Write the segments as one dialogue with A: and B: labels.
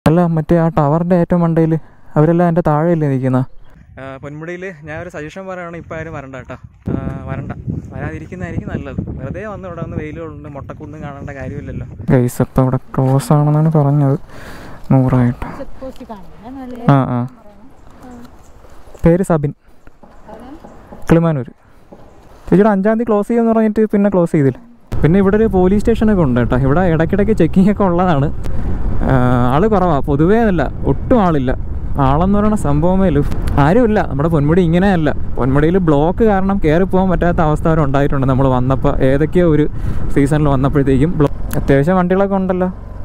A: അല്ല മറ്റേ ആ ടവറിൻ്റെ ഏറ്റവും മണ്ടയിൽ അവരെല്ലാം എൻ്റെ താഴെയല്ലേ നിൽക്കുന്ന
B: പൊന്മുടിയിൽ ഞാൻ ഒരു സജഷൻ പറയുകയാണ് ഇപ്പം ആരും വരണ്ട കേട്ടോ ആ, വരണ്ട വരാതിരിക്കുന്നതായിരിക്കും നല്ലത് വെറുതെ വന്ന് ഇവിടെ വന്ന് വെയിലുണ്ട് മുട്ടക്കുന്നും കാണേണ്ട കാര്യമില്ലല്ലോ
A: ഗൈസ് അപ്പം ഇവിടെ ക്ലോസ് ആണെന്നാണ് പറഞ്ഞത് നൂറായിട്ട്
C: ചെക്ക് പോസ്റ്റ് കാണില്ല നല്ല
A: ആ ആ പേര് സബിൻ കിളിമാനൂർ ചേച്ചിയുടെ അഞ്ചാം തീയതി ക്ലോസ് ചെയ്യുമെന്ന് പറഞ്ഞിട്ട് പിന്നെ ക്ലോസ് ചെയ്തില്ല പിന്നെ ഇവിടെ ഒരു പോലീസ് സ്റ്റേഷനൊക്കെ ഉണ്ട് കേട്ടോ ഇവിടെ ഇടയ്ക്കിടയ്ക്ക് ചെക്കിംഗ് ഒക്കെ ഉള്ളതാണ് ആ, ആള് കുറവാണ് പൊതുവേ അല്ല ഒട്ടും ആളില്ല ആളെന്ന് പറയുന്ന സംഭവമേ ഇല്ല ആരുമില്ല നമ്മുടെ പൊന്മുടി ഇങ്ങനെയല്ല പൊന്മുടിയിൽ ബ്ലോക്ക് കാരണം കയറി പോകാൻ പറ്റാത്ത അവസ്ഥ വരെ ഉണ്ടായിട്ടുണ്ട് നമ്മൾ വന്നപ്പോൾ ഏതൊക്കെയോ ഒരു സീസണിൽ വന്നപ്പോഴത്തേക്കും ബ്ലോ അത്യാവശ്യം വണ്ടികളൊക്കെ ഉണ്ടല്ലോ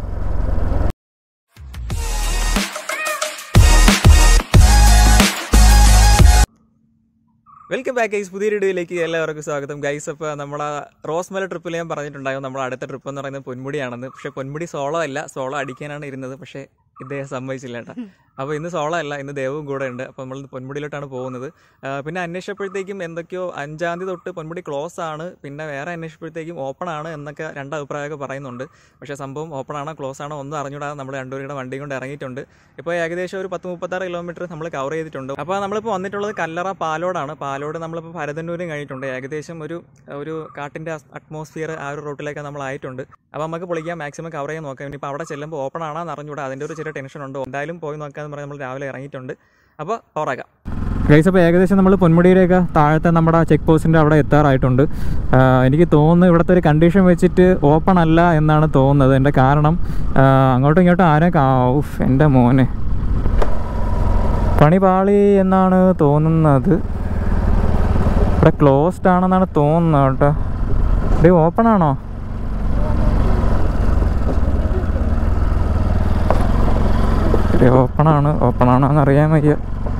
B: വെൽക്കം ബാക്ക് ഗൈസ് പുതിയൊരു വീഡിയോയിലേക്ക് എല്ലാവർക്കും സ്വാഗതം ഗൈസ് അപ്പോൾ നമ്മളെ റോസ്മല ട്രിപ്പിൽ ഞാൻ പറഞ്ഞിട്ടുണ്ടായിരുന്നു നമ്മുടെ അടുത്ത ട്രിപ്പ് എന്ന് പറയുന്നത് പൊന്മുടിയാണെന്ന് പക്ഷേ പൊന്മുടി സോളോ അല്ല സോളോ അടിക്കാനാണ് ഇരുന്നത് പക്ഷേ ഇദ്ദേഹം സമ്മതിച്ചില്ല കേട്ടോ അപ്പോൾ ഇന്ന് സോളോ അല്ല ഇന്ന് ദേവും കൂടെ ഉണ്ട് അപ്പോൾ നമ്മൾ പൊന്മുടിയിലോട്ടാണ് പോകുന്നത് ആ, പിന്നെ അന്വേഷിച്ചപ്പോഴത്തേക്കും എന്തൊക്കെയോ അഞ്ചാം തീയതി തൊട്ട് പൊന്മുടി ക്ലോസ് ആണ് പിന്നെ വേറെ അന്വേഷിച്ചപ്പോഴത്തേക്കും ഓപ്പൺ ആണ് എന്നൊക്കെ രണ്ട് അഭിപ്രായമൊക്കെ പറയുന്നുണ്ട് പക്ഷേ സംഭവം ഓപ്പൺ ആണോ ക്ലോസ് ആണോ ഒന്നും അറിഞ്ഞൂടാതെ നമ്മൾ രണ്ടുപേരുടെ വണ്ടി കൊണ്ട് ഇറങ്ങിയിട്ടുണ്ട് ഇപ്പോൾ ഏകദേശം ഒരു പത്ത് മുപ്പത്താറ് കിലോമീറ്റർ നമ്മൾ കവർ ചെയ്തിട്ടുണ്ട് അപ്പോൾ നമ്മളിപ്പോൾ വന്നിട്ടുള്ളത് കല്ലറ പാലോടാണ് പാലോട് നമ്മളിപ്പോൾ ഭരതന്നൂരും കഴിഞ്ഞിട്ടുണ്ട് ഏകദേശം ഒരു ഒരു കാട്ടിൻ്റെ അറ്റ്മോസ്ഫിയർ ആ ഒരു റൂട്ടിലേക്ക് നമ്മൾ ആയിട്ടുണ്ട് അപ്പോൾ നമുക്ക് പൊളിക്കാൻ മാക്സിമം കവർ ചെയ്യാൻ നോക്കാം ഇനിയിപ്പോൾ അവിടെ ചെല്ലുമ്പോൾ ഓപ്പൺ ആണെന്ന് അറിഞ്ഞൂടാ അതിൻ്റെ ഒരു ചെറിയ ടെൻഷൻ ഉണ്ട് എന്തായാലും പോയി നോക്കാമെന്ന് പറഞ്ഞ് നമ്മൾ രാവിലെ ഇറങ്ങിയിട്ടുണ്ട് അപ്പോൾ പവറാക്കാം
A: ഗൈസ് അപ്പോൾ ഏകദേശം നമ്മൾ പൊന്മുടിയിലേക്ക് താഴത്തെ നമ്മുടെ ചെക്ക് പോസ്റ്റിൻ്റെ അവിടെ എത്താറായിട്ടുണ്ട് ആ, എനിക്ക് തോന്നുന്നു ഇവിടുത്തെ ഒരു കണ്ടീഷൻ വെച്ചിട്ട് ഓപ്പൺ അല്ല എന്നാണ് തോന്നുന്നത് എൻ്റെ കാരണം ആ, അങ്ങോട്ടും ഇങ്ങോട്ടും ആരെ കാ ഉഫ് എൻ്റെ മോനെ പണി പാളി എന്നാണ് തോന്നുന്നത് ഇവിടെ ക്ലോസ്ഡ് ആണെന്നാണ് തോന്നുന്നത് കേട്ടോ ഇത് ഓപ്പൺ ആണോ ഇത് ഓപ്പൺ ആണ് ഓപ്പൺ ആണോ എന്ന് അറിയാൻ വയ്യ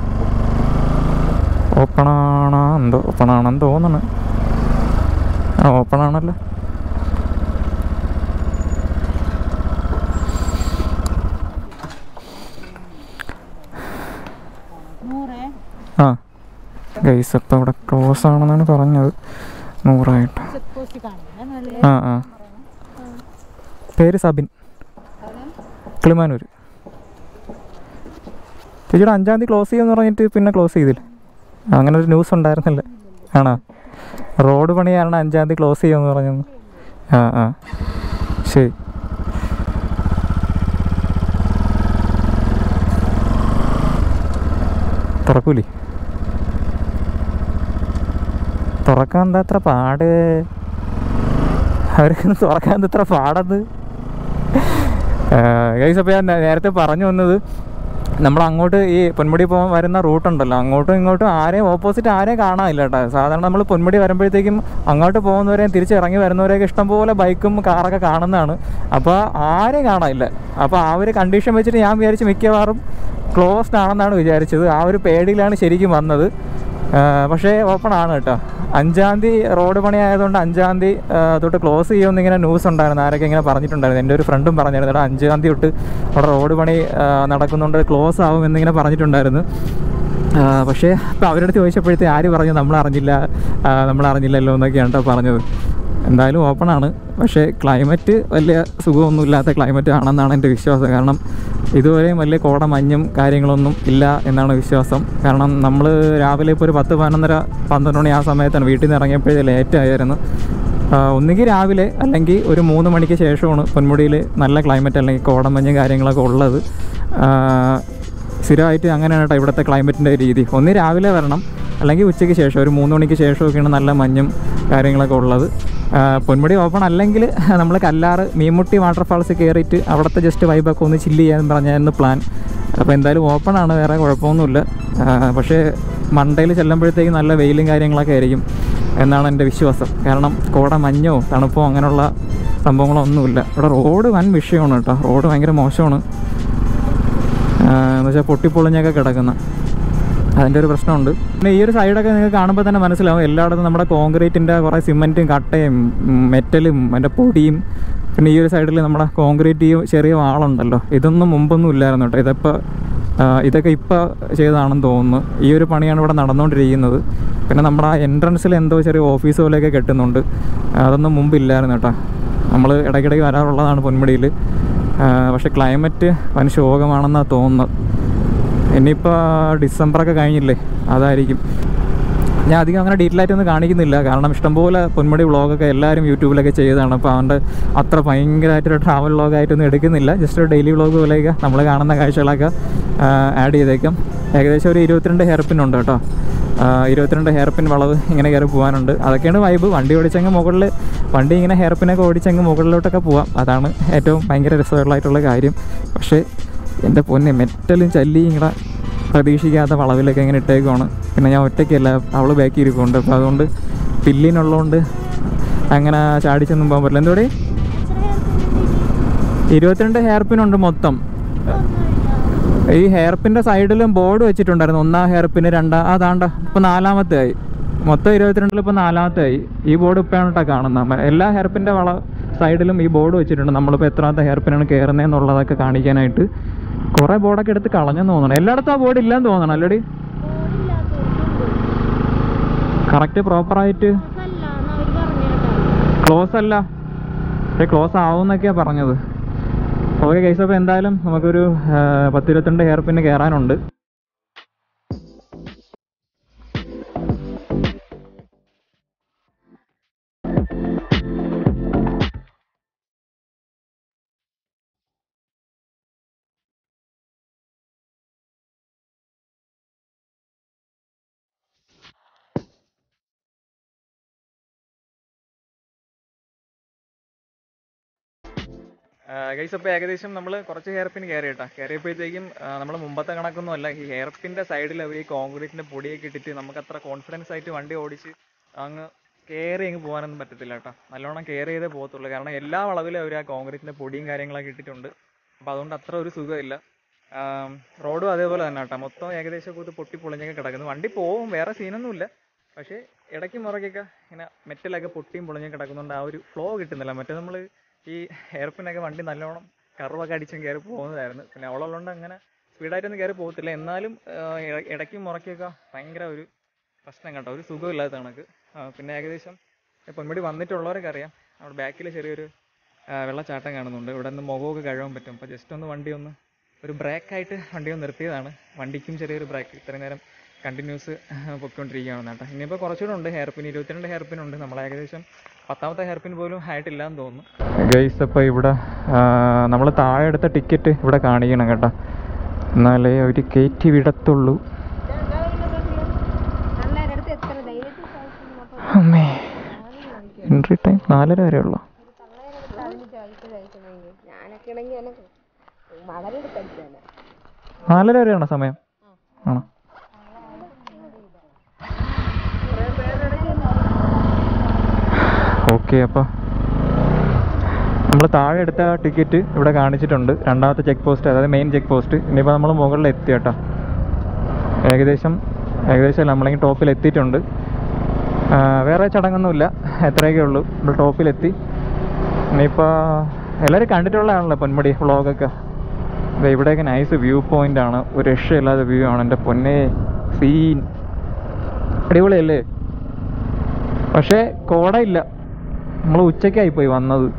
A: ഓപ്പൺ ആണോ എന്തോ ഓപ്പൺ ആണെന്ന് തോന്നുന്നു ആ ഓപ്പൺ ആണല്ലോ
C: നൂറ്
A: ആ ഗൈസ് അപ്പം ഇവിടെ ക്ലോസ് ആണെന്നാണ് പറഞ്ഞത് നൂറായിട്ട്
C: ചെക്ക് പോസ്റ്റ് കാണില്ല നല്ല
A: ആ ആ പേര് സബിൻ കിളിമാനൂർ ചേച്ചിയുടെ അഞ്ചാം തീയതി ക്ലോസ് ചെയ്യുമെന്ന് പറഞ്ഞിട്ട് പിന്നെ ക്ലോസ് ചെയ്തില്ല അങ്ങനെ ഒരു ന്യൂസ് ഉണ്ടായിരുന്നില്ല ആണോ റോഡ് പണി കാരണം അഞ്ചാം തീയതി ക്ലോസ് ചെയ്യുമെന്ന് പറഞ്ഞു ആ ആ ശരി തുറക്കൂലേ തുറക്കാൻ എന്താ അത്ര പാട് അവർക്ക് തുറക്കാൻ എന്താ ഇത്ര പാടത് ഗൈസ് അപ്പോൾ ഞാൻ നേ- നേരത്തെ പറഞ്ഞു വന്നത് നമ്മൾ അങ്ങോട്ട് ഈ പൊന്മുടി പോകാൻ വരുന്ന റൂട്ടുണ്ടല്ലോ അങ്ങോട്ടും ഇങ്ങോട്ടും ആരെയും ഓപ്പോസിറ്റ് ആരെയും കാണാനില്ല കേട്ടോ സാധാരണ നമ്മൾ പൊന്മുടി വരുമ്പോഴത്തേക്കും അങ്ങോട്ട് പോകുന്നവരെയും തിരിച്ച് ഇറങ്ങി വരുന്നവരെയൊക്കെ ഇഷ്ടംപോലെ ബൈക്കും കാറൊക്കെ കാണുന്നതാണ് അപ്പോൾ ആരെയും കാണാനില്ല അപ്പോൾ ആ ഒരു കണ്ടീഷൻ വെച്ചിട്ട് ഞാൻ വിചാരിച്ച് മിക്കവാറും ക്ലോസ്ഡ് ആണെന്നാണ് വിചാരിച്ചത് ആ ഒരു പേടിയിലാണ് ശരിക്കും വന്നത് ആ, പക്ഷേ ഓപ്പൺ ആണ് കേട്ടോ അഞ്ചാം തീയതി റോഡ് പണി ആയതുകൊണ്ട് അഞ്ചാം തീയതി ആ, തൊട്ട് ക്ലോസ് ചെയ്യുമെന്ന് ഇങ്ങനെ ന്യൂസ് ഉണ്ടായിരുന്നു ആരൊക്കെ ഇങ്ങനെ പറഞ്ഞിട്ടുണ്ടായിരുന്നു എൻ്റെ ഒരു ഫ്രണ്ടും പറഞ്ഞിരുന്നു എടാ അഞ്ചാം തീയതി തൊട്ട് അവിടെ റോഡ് പണി ആ, നടക്കുന്നുണ്ട് ക്ലോസ് ആവും എന്നിങ്ങനെ പറഞ്ഞിട്ടുണ്ടായിരുന്നു ആ, പക്ഷേ ഇപ്പോൾ അവരുടെ അടുത്ത് ചോദിച്ചപ്പോഴത്തെ ആര് പറഞ്ഞു നമ്മൾ അറിഞ്ഞില്ല ആ, നമ്മൾ അറിഞ്ഞില്ലല്ലോ എന്നൊക്കെയാണ് കേട്ടോ പറഞ്ഞത് എന്തായാലും ഓപ്പൺ ആണ് പക്ഷേ ക്ലൈമറ്റ് വലിയ സുഖമൊന്നുമില്ലാത്ത ക്ലൈമറ്റ് ആണെന്നാണ് എൻ്റെ വിശ്വാസം കാരണം ഇതുവരെയും വലിയ കോട മഞ്ഞും കാര്യങ്ങളൊന്നും ഇല്ല എന്നാണ് വിശ്വാസം കാരണം നമ്മൾ രാവിലെ ഇപ്പോൾ ഒരു പത്ത് പതിനൊന്നര പന്ത്രണ്ട് മണി ആ സമയത്താണ് വീട്ടിൽ നിന്ന് ഇറങ്ങിയപ്പോഴേ ലേറ്റ് ആയിരുന്നു ഒന്നുകിൽ രാവിലെ അല്ലെങ്കിൽ ഒരു മൂന്ന് മണിക്ക് ശേഷമാണ് പൊന്മുടിയിൽ നല്ല ക്ലൈമറ്റ് അല്ലെങ്കിൽ കോടമഞ്ഞും കാര്യങ്ങളൊക്കെ ഉള്ളത് ആ, സ്ഥിരമായിട്ട് അങ്ങനെയാണ് കേട്ടോ ഇവിടുത്തെ ക്ലൈമറ്റിൻ്റെ രീതി ഒന്ന് രാവിലെ വരണം അല്ലെങ്കിൽ ഉച്ചയ്ക്ക് ശേഷം ഒരു മൂന്ന് മണിക്ക് ശേഷമൊക്കെയാണ് നല്ല മഞ്ഞും കാര്യങ്ങളൊക്കെ ഉള്ളത് ആ, പൊന്മുടി ഓപ്പൺ അല്ലെങ്കിൽ നമ്മൾ കല്ലാറ് മീൻമുട്ടി വാട്ടർഫാൾസ് കയറിയിട്ട് അവിടുത്തെ ജസ്റ്റ് വൈബൊക്കെ ഒന്ന് ചില്ല് ചെയ്യാൻ പറഞ്ഞായിരുന്നു പ്ലാൻ അപ്പോൾ എന്തായാലും ഓപ്പൺ ആണ് വേറെ കുഴപ്പമൊന്നുമില്ല ആ, പക്ഷേ മണ്ടയിൽ ചെല്ലുമ്പോഴത്തേക്ക് നല്ല വെയിലും കാര്യങ്ങളൊക്കെ ആയിരിക്കും എന്നാണ് എൻ്റെ വിശ്വാസം കാരണം കോട മഞ്ഞോ തണുപ്പോ അങ്ങനെയുള്ള സംഭവങ്ങളൊന്നുമില്ല ഇവിടെ റോഡ് വൻ വിഷയമാണ് കേട്ടോ റോഡ് ഭയങ്കര മോശമാണ് എന്ന് വെച്ചാൽ പൊട്ടിപ്പൊളിഞ്ഞൊക്കെ കിടക്കുന്ന അതിൻ്റെ ഒരു പ്രശ്നമുണ്ട് പിന്നെ ഈ ഒരു സൈഡൊക്കെ നിങ്ങൾക്ക് കാണുമ്പോൾ തന്നെ മനസ്സിലാവും എല്ലായിടത്തും നമ്മുടെ കോൺക്രീറ്റിൻ്റെ കുറേ സിമെൻറ്റും കട്ടയും ഉം, മെറ്റലും അതിൻ്റെ പൊടിയും പിന്നെ ഈ ഒരു സൈഡിൽ നമ്മുടെ കോൺക്രീറ്റ് ഈ ചെറിയ വാളുണ്ടല്ലോ ഇതൊന്നും മുമ്പൊന്നും ഇല്ലായിരുന്നു കേട്ടോ ഇതിപ്പോൾ ഇതൊക്കെ ഇപ്പോൾ ചെയ്തതാണെന്ന് തോന്നുന്നു ഈ ഒരു പണിയാണ് ഇവിടെ നടന്നുകൊണ്ടിരിക്കുന്നത് പിന്നെ നമ്മുടെ ആ എൻട്രൻസിൽ എന്തോ ചെറിയ ഓഫീസ് പോലെയൊക്കെ കെട്ടുന്നുണ്ട് അതൊന്നും മുമ്പില്ലായിരുന്നു കേട്ടോ നമ്മൾ ഇടയ്ക്കിടയ്ക്ക് വരാറുള്ളതാണ് പൊന്മുടിയിൽ പക്ഷെ ക്ലൈമറ്റ് വൻ ശോകമാണെന്നാണ് തോന്നുന്നത് ഇനിയിപ്പോൾ ഡിസംബറൊക്കെ കഴിഞ്ഞില്ലേ അതായിരിക്കും ഞാൻ അധികം അങ്ങനെ ഡീറ്റെയിൽ ആയിട്ടൊന്നും കാണിക്കുന്നില്ല കാരണം ഇഷ്ടംപോലെ പൊന്മുടി വ്ളോഗൊക്കെ എല്ലാവരും യൂട്യൂബിലൊക്കെ ചെയ്തതാണ് അപ്പോൾ അതുകൊണ്ട് അത്ര ഭയങ്കരമായിട്ടൊരു ട്രാവൽ വ്ളോഗായിട്ടൊന്നും എടുക്കുന്നില്ല ജസ്റ്റ് ഒരു ഡെയിലി വ്ളോഗ് പോലെയൊക്കെ നമ്മൾ കാണുന്ന കാഴ്ചകളൊക്കെ ആഡ് ചെയ്തേക്കാം ഏകദേശം ഒരു ഇരുപത്തിരണ്ട് ഹെയർ പിൻ ഉണ്ട് കേട്ടോ ആ, ഇരുപത്തിരണ്ട് ഹെയർ പിൻ വളവ് ഇങ്ങനെ കയറി പോകാനുണ്ട് അതൊക്കെയാണ് വൈബ് വണ്ടി ഓടിച്ചങ്ങ് മുകളിൽ വണ്ടി ഇങ്ങനെ ഹെയർ പിന്നൊക്കെ ഓടിച്ചങ്ങ് മുകളിലോട്ടൊക്കെ പോവാം അതാണ് ഏറ്റവും ഭയങ്കര രസമുള്ളതായിട്ടുള്ള കാര്യം പക്ഷേ എൻ്റെ പൊന്നെ മെറ്റലും ചല്ലിയും ഇങ്ങനെ പ്രതീക്ഷിക്കാത്ത വളവിലൊക്കെ ഇങ്ങനെ ഇട്ടേക്കുവാണ് പിന്നെ ഞാൻ ഒറ്റയ്ക്കല്ല അവൾ ബാക്കി ഇരിക്കുന്നുണ്ട് അപ്പോൾ അതുകൊണ്ട് പില്ലിനുള്ളതുകൊണ്ട് അങ്ങനെ ചാടിച്ചൊന്നും പോകാൻ പറ്റില്ല എന്തോടെ ഇരുപത്തിരണ്ട് ഹെയർ പിന്നുണ്ട് മൊത്തം ഈ ഹെയർ പിൻ്റെ സൈഡിലും ബോർഡ് വെച്ചിട്ടുണ്ടായിരുന്നു ഒന്നാം ഹെയർ പിന് രണ്ടാം അതാണ്ട ഇപ്പോൾ നാലാമത്തെ ആയി മൊത്തം ഇരുപത്തിരണ്ടിൽ ഇപ്പോൾ നാലാമത്തെ ആയി ഈ ബോർഡ് ഇപ്പോഴാണ് കേട്ടോ കാണുന്നത് എല്ലാ ഹെയർ പിൻ്റെ വള സൈഡിലും ഈ ബോർഡ് വെച്ചിട്ടുണ്ട് നമ്മളിപ്പോൾ എത്രാമത്തെ ഹെയർ പിന്നാണ് കയറുന്നതെന്നുള്ളതൊക്കെ കാണിക്കാനായിട്ട് കുറേ ബോർഡൊക്കെ എടുത്ത് കളഞ്ഞെന്ന് തോന്നണം എല്ലായിടത്തും ആ ബോർഡ് ഇല്ലെന്ന് തോന്നണം അല്ലടി കറക്റ്റ് പ്രോപ്പറായിട്ട് ക്ലോസ് അല്ല പക്ഷേ ക്ലോസ് ആവുമെന്നൊക്കെയാണ് പറഞ്ഞത് ഓക്കെ കേസ് അപ്പോൾ എന്തായാലും നമുക്കൊരു ആ, പത്തിരുപത്തിരണ്ട് ഹെയർ പിന്നെ കയറാനുണ്ട് ഗൈസ് അപ്പോൾ ഏകദേശം നമ്മൾ കുറച്ച് ഹെയർ പിൻ കയറി കേട്ടോ കയറിയപ്പോഴത്തേക്കും നമ്മൾ മുമ്പത്തെ കണക്കൊന്നും അല്ല ഈ ഹെയർ പിൻ്റെ സൈഡിൽ അവർ ഈ കോൺക്രീറ്റിൻ്റെ പൊടിയൊക്കെ ഇട്ടിട്ട് നമുക്ക് അത്ര കോൺഫിഡൻസ് ആയിട്ട് വണ്ടി ഓടിച്ച് അങ്ങ് കയറി അങ്ങ് പോകാനൊന്നും പറ്റത്തില്ല കേട്ടോ നല്ലോണം കെയർ ചെയ്തേ പോകത്തുള്ളൂ കാരണം എല്ലാ വളവിലും അവർ ആ കോൺക്രീറ്റിൻ്റെ പൊടിയും കാര്യങ്ങളൊക്കെ ഇട്ടിട്ടുണ്ട് അപ്പോൾ അതുകൊണ്ട് അത്ര ഒരു സുഖമില്ല റോഡും അതേപോലെ തന്നെ കേട്ടോ മൊത്തം ഏകദേശം കൂത്ത് പൊട്ടി പൊളിഞ്ഞൊക്കെ കിടക്കുന്നു വണ്ടി പോവും വേറെ സീനൊന്നുമില്ല പക്ഷേ ഇടയ്ക്ക് മുറയ്ക്കൊക്കെ ഇങ്ങനെ മെറ്റലൊക്കെ പൊട്ടിയും പൊളിഞ്ഞും കിടക്കുന്നുണ്ട് ആ ഒരു ഫ്ലോ കിട്ടുന്നില്ല മറ്റേ നമ്മൾ ഈ ഹെയർപിനൊക്കെ വണ്ടി നല്ലോണം കർവൊക്കെ അടിച്ചും കയറി പോകുന്നതായിരുന്നു പിന്നെ അവളുള്ളതുകൊണ്ട് അങ്ങനെ സ്പീഡായിട്ടൊന്നും കയറി പോകത്തില്ല എന്നാലും ആ, ഇട- ഇടയ്ക്ക് മുറയ്ക്കൊക്കെ ഭയങ്കര ഒരു പ്രശ്നം കേട്ടോ ഒരു സുഖമില്ലാത്ത കണക്ക് ആ, പിന്നെ ഏകദേശം പൊന്മുടി വന്നിട്ടുള്ളവരൊക്കെ അറിയാം അവിടെ ബാക്കിൽ ചെറിയൊരു ആ, വെള്ളച്ചാട്ടം കാണുന്നുണ്ട് ഇവിടെ നിന്ന് മുഖമൊക്കെ കഴുകാൻ പറ്റും അപ്പോൾ ജസ്റ്റ് ഒന്ന് വണ്ടി ഒന്ന് ഒരു ബ്രേക്കായിട്ട് വണ്ടി ഒന്ന് നിർത്തിയതാണ് വണ്ടിക്കും ചെറിയൊരു ബ്രേക്ക് ഇത്രയും നേരം കണ്ടിന്യൂസ് പൊയ്ക്കൊണ്ടിരിക്കുകയാണ് കേട്ടോ ഇനിയിപ്പോൾ കുറച്ചുകൂടെ ഉണ്ട് ഹെയർ പിൻ ഇരുപത്തിരണ്ട് ഹെയർ പിൻ ഉണ്ട് നമ്മൾ ഏകദേശം പത്താമത്തെ ഹെയർ പിൻ പോലും ആയിട്ടില്ല എന്ന് തോന്നുന്നു ഗൈസ് അപ്പോൾ ഇവിടെ നമ്മൾ താഴെ എടുത്ത ടിക്കറ്റ് ഇവിടെ കാണിക്കണം കേട്ടോ എന്നാലേ അവർ കയറ്റി വിടത്തുള്ളൂ
D: പിള്ളേരടുത്ത് എത്ര ധൈര്യത്തിൽ ചോദിക്കുന്നു അപ്പൊ
A: അമ്മേ എൻട്രി ടൈം നാലര വരെ ഉള്ളൂ
D: പിള്ളേരടുത്ത് അതിന് ചോദിച്ച് ചോദിക്കണമെങ്കിൽ ഞാനൊക്കെ ആണെങ്കിൽ എന്നെ മടലെടുത്ത് അടിച്ചാണ്
A: നാലര വരെയാണോ സമയം ആണോ ഓക്കെ അപ്പോൾ നമ്മൾ താഴെ എടുത്ത ടിക്കറ്റ് ഇവിടെ കാണിച്ചിട്ടുണ്ട് രണ്ടാമത്തെ ചെക്ക് പോസ്റ്റ് അതായത് മെയിൻ ചെക്ക് പോസ്റ്റ് ഇനിയിപ്പോൾ നമ്മൾ മുകളിൽ എത്തി കേട്ടോ ഏകദേശം ഏകദേശം അല്ല നമ്മളെങ്കിൽ ടോപ്പിൽ എത്തിയിട്ടുണ്ട് ആ, വേറെ ചടങ്ങൊന്നുമില്ല എത്രയൊക്കെ ഉള്ളൂ നമ്മൾ ടോപ്പിലെത്തി ഇനിയിപ്പോൾ എല്ലാവരും കണ്ടിട്ടുള്ളതാണല്ലോ പൊന്മുടി വ്ളോഗൊക്കെ ദേ ഇവിടെയൊക്കെ നൈസ് വ്യൂ പോയിന്റ് ആണ് ഒരു രക്ഷയില്ലാത്ത വ്യൂ ആണ് എൻ്റെ പൊന്നെ സീൻ അടിപൊളിയല്ലേ പക്ഷേ കോടയില്ല നമ്മൾ ഉച്ചയ്ക്കായി പോയി വന്നത്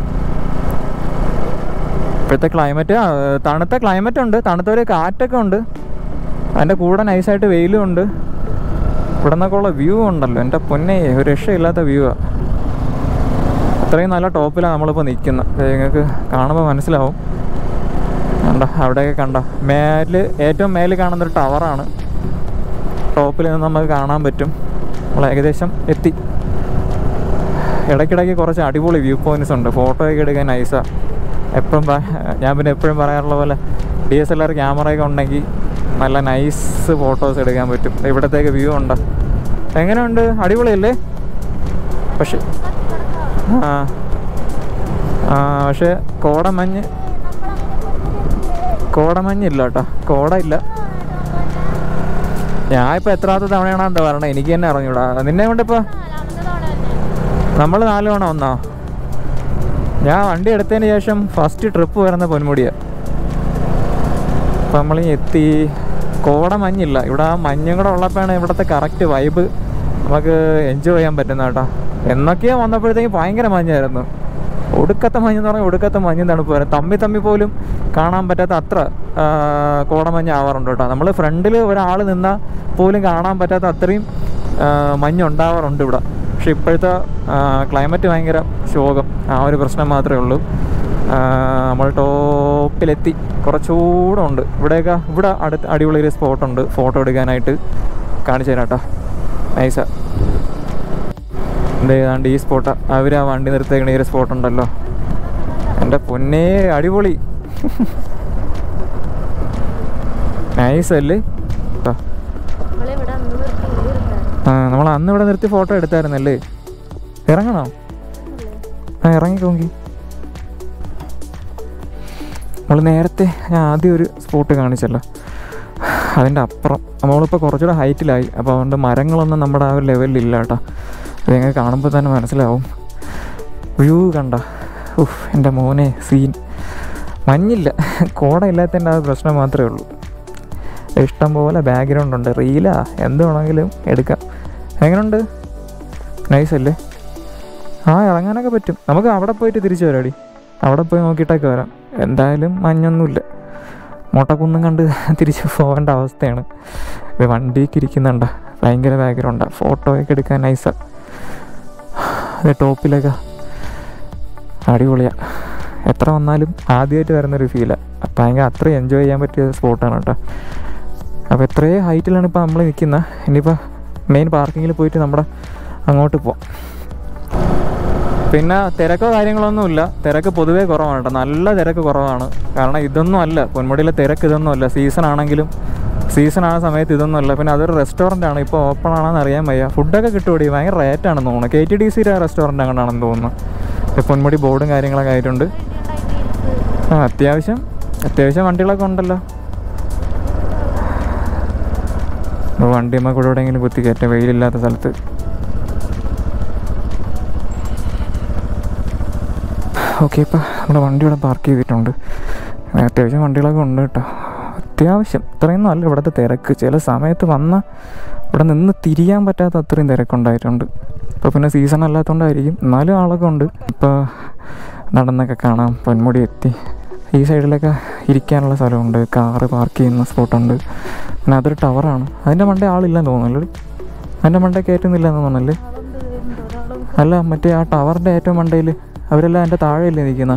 A: ഇപ്പോഴത്തെ ക്ലൈമറ്റ് തണുത്ത ക്ലൈമറ്റ് ഉണ്ട് തണുത്ത ഒരു കാറ്റൊക്കെ ഉണ്ട് അതിൻ്റെ കൂടെ നൈസായിട്ട് വെയിലും ഉണ്ട് ഇവിടെ നിന്നൊക്കെ ഉള്ള വ്യൂ ഉണ്ടല്ലോ എൻ്റെ പൊന്നെ ഒരു രക്ഷയില്ലാത്ത വ്യൂ ആ അത്രയും നല്ല ടോപ്പിലാണ് നമ്മളിപ്പോൾ നിൽക്കുന്നത് നിങ്ങൾക്ക് കാണുമ്പോൾ മനസ്സിലാവും കണ്ട അവിടെയൊക്കെ കണ്ട മേല് ഏറ്റവും മേലിൽ കാണുന്നൊരു ടവറാണ് ടോപ്പിൽ നിന്ന് നമുക്ക് കാണാൻ പറ്റും നമ്മൾ ഏകദേശം എത്തി ഇടയ്ക്കിടയ്ക്ക് കുറച്ച് അടിപൊളി വ്യൂ പോയിന്റ്സ് ഉണ്ട് ഫോട്ടോ ഒക്കെ എടുക്കാൻ നൈസാണ് എപ്പോഴും ഞാൻ പിന്നെ എപ്പോഴും പറയാറുള്ള പോലെ ഡി എസ് എൽ ആർ ക്യാമറയൊക്കെ ഉണ്ടെങ്കിൽ നല്ല നൈസ് ഫോട്ടോസ് എടുക്കാൻ പറ്റും ഇവിടത്തേക്ക് വ്യൂ ഉണ്ട് എങ്ങനെയുണ്ട് അടിപൊളിയല്ലേ പക്ഷെ ആ ആ പക്ഷേ കോടമഞ്ഞ് കോടമഞ്ഞില്ല കേട്ടോ കോട ഇല്ല ഞാൻ ഇപ്പോൾ എത്രാമത്തെ തവണയാണോ എന്താ പറയണത് എനിക്ക് തന്നെ അറിഞ്ഞൂടാ നിന്നെ കൊണ്ട് ഇപ്പോൾ നമ്മൾ നാല് തവണ വന്നോ ഞാൻ വണ്ടി എടുത്തതിന് ശേഷം ഫസ്റ്റ് ട്രിപ്പ് വരുന്ന പൊന്മുടിയാണ് അപ്പം നമ്മൾ എത്തി കോട മഞ്ഞില്ല ഇവിടെ ആ മഞ്ഞും കൂടെ ഉള്ളപ്പോഴാണ് ഇവിടുത്തെ കറക്റ്റ് വൈബ് നമുക്ക് എൻജോയ് ചെയ്യാൻ പറ്റുന്നത് കേട്ടോ എന്നൊക്കെയോ വന്നപ്പോഴത്തേക്കും ഭയങ്കര മഞ്ഞായിരുന്നു ഒടുക്കത്തെ മഞ്ഞ് എന്ന് പറഞ്ഞാൽ ഒടുക്കത്തെ മഞ്ഞ് തണുപ്പ് വരെ തമ്മി തമ്മി പോലും കാണാൻ പറ്റാത്ത അത്ര ആ, കോടമഞ്ഞ് ആവാറുണ്ട് കേട്ടോ നമ്മൾ ഫ്രണ്ടിൽ ഒരാൾ നിന്നാൽ പോലും കാണാൻ പറ്റാത്ത അത്രയും ആ, മഞ്ഞ് ഉണ്ടാവാറുണ്ട് ഇവിടെ പക്ഷെ ഇപ്പോഴത്തെ ക്ലൈമറ്റ് ഭയങ്കര ശോകം ആ ഒരു പ്രശ്നം മാത്രമേ ഉള്ളൂ ആ, നമ്മൾ ടോപ്പിലെത്തി കുറച്ചുകൂടെ ഉണ്ട് ഇവിടെയൊക്കെ ഇവിടെ അടുത്ത് അടിപൊളി ഒരു സ്പോട്ടുണ്ട് ഫോട്ടോ എടുക്കാനായിട്ട് കാണിച്ചു തരാം കേട്ടോ നൈസാ എന്താ ഏതാണ്ട് ഈ സ്പോട്ടാ അവർ ആ വണ്ടി നിർത്തേക്കണ ഈ ഒരു സ്പോട്ട് ഉണ്ടല്ലോ എൻ്റെ പൊന്നേ അടിപൊളി നൈസ് അല്ലേ ആ.
D: നമ്മളിവിടെ അന്ന് നിർത്തി ഇവിടെ ഇരുന്നായിരുന്നു.
A: ആ നമ്മൾ അന്ന് ഇവിടെ നിർത്തി ഫോട്ടോ എടുത്തായിരുന്നല്ലേ ഇറങ്ങണോ ആ ഇറങ്ങിക്കോങ്കി നമ്മൾ നേരത്തെ ഞാൻ ആദ്യം ഒരു സ്പോട്ട് കാണിച്ചല്ലോ അതിൻ്റെ അപ്പുറം നമ്മളിപ്പോൾ കുറച്ചുകൂടെ ഹൈറ്റിലായി അപ്പോൾ അതുകൊണ്ട് മരങ്ങളൊന്നും നമ്മുടെ ആ ഒരു ലെവലിലില്ല കേട്ടോ അത് ഞങ്ങൾക്ക് കാണുമ്പോൾ തന്നെ മനസ്സിലാവും വ്യൂ കണ്ട ഉഫ് എൻ്റെ മോനെ സീൻ മഞ്ഞില്ല കോട ഇല്ലാത്തതിൻ്റെ ആ ഒരു പ്രശ്നം മാത്രമേ ഉള്ളൂ ഇഷ്ടം പോലെ ബാക്ക്ഗ്രൗണ്ട് ഉണ്ട് റീലാ എന്ത് വേണമെങ്കിലും എടുക്കാം എങ്ങനെയുണ്ട് നൈസ് അല്ലേ ആ ഇറങ്ങാനൊക്കെ പറ്റും നമുക്ക് അവിടെ പോയിട്ട് തിരിച്ചു വരാടി അവിടെ പോയി നോക്കിയിട്ടൊക്കെ വരാം എന്തായാലും മഞ്ഞൊന്നുമില്ല മൊട്ടക്കുന്നും കണ്ട് തിരിച്ചു പോകേണ്ട അവസ്ഥയാണ് ഇത് വണ്ടിക്ക് ഇരിക്കുന്നുണ്ട ഭയങ്കര ബാക്ക്ഗ്രൗണ്ടാണ് ഫോട്ടോയൊക്കെ എടുക്കാൻ നൈസാ അത് ടോപ്പിലൊക്കെ അടിപൊളിയാണ് എത്ര വന്നാലും ആദ്യമായിട്ട് വരുന്നൊരു ഫീലാണ് ഭയങ്കര അത്രയും എൻജോയ് ചെയ്യാൻ പറ്റിയ സ്പോട്ടാണ് കേട്ടോ അപ്പോൾ എത്രയും ഹൈറ്റിലാണ് ഇപ്പോൾ നമ്മൾ നിൽക്കുന്നത് ഇനിയിപ്പോൾ മെയിൻ പാർക്കിങ്ങിൽ പോയിട്ട് നമ്മുടെ അങ്ങോട്ട് പോവാം പിന്നെ തിരക്കോ കാര്യങ്ങളൊന്നുമില്ല തിരക്ക് പൊതുവേ കുറവാണ് കേട്ടോ നല്ല തിരക്ക് കുറവാണ് കാരണം ഇതൊന്നും അല്ല പൊന്മുടിയിലെ തിരക്ക് ഇതൊന്നും അല്ല സീസൺ ആണെങ്കിലും സീസൺ ആ സമയത്ത് ഇതൊന്നും അല്ല പിന്നെ അതൊരു റെസ്റ്റോറൻ്റ് ആണ് ഇപ്പോൾ ഓപ്പൺ ആണെന്ന് അറിയാൻ വയ്യ ഫുഡൊക്കെ കിട്ടുകൂടി ഭയങ്കര റേറ്റ് ആണെന്ന് തോന്നുന്നു കെ ടി ഡി സിയുടെ റെസ്റ്റോറൻ്റ് അങ്ങോട്ടാണെന്ന് തോന്നുന്നു ഇപ്പോൾ പൊന്മുടി ബോർഡും കാര്യങ്ങളൊക്കെ ആയിട്ടുണ്ട് ആ അത്യാവശ്യം അത്യാവശ്യം വണ്ടികളൊക്കെ ഉണ്ടല്ലോ വണ്ടിയമ്മ കൂടെ എവിടെയെങ്കിലും കുത്തി കയറ്റം വെയിലില്ലാത്ത സ്ഥലത്ത് ഓക്കെ ഇപ്പം നമ്മുടെ വണ്ടി ഇവിടെ പാർക്ക് ചെയ്തിട്ടുണ്ട് അത്യാവശ്യം വണ്ടികളൊക്കെ ഉണ്ട് കേട്ടോ അത്യാവശ്യം ഇത്രയൊന്നും അല്ല ഇവിടുത്തെ തിരക്ക് ചില സമയത്ത് വന്ന ഇവിടെ നിന്ന് തിരിയാൻ പറ്റാത്ത അത്രയും തിരക്കുണ്ടായിട്ടുണ്ട് ഇപ്പോൾ പിന്നെ സീസൺ അല്ലാത്തതുകൊണ്ടായിരിക്കും എന്നാലും ആളൊക്കെ ഉണ്ട് ഇപ്പോൾ നടന്നൊക്കെ കാണാം പൊന്മുടി എത്തി ഈ സൈഡിലൊക്കെ ഇരിക്കാനുള്ള സ്ഥലമുണ്ട് കാറ് പാർക്ക് ചെയ്യുന്ന സ്പോട്ടുണ്ട് പിന്നെ അതൊരു ടവറാണ് അതിൻ്റെ മണ്ടേ ആളില്ലെന്ന് തോന്നുന്നല്ലേ അതിൻ്റെ മണ്ടേ കയറ്റുന്നില്ല എന്ന് തോന്നല്ലേ അല്ല മറ്റേ ആ ടവറിൻ്റെ ഏറ്റവും മണ്ടയിൽ അവരെല്ലാം എൻ്റെ താഴെയല്ലേ നിൽക്കുന്ന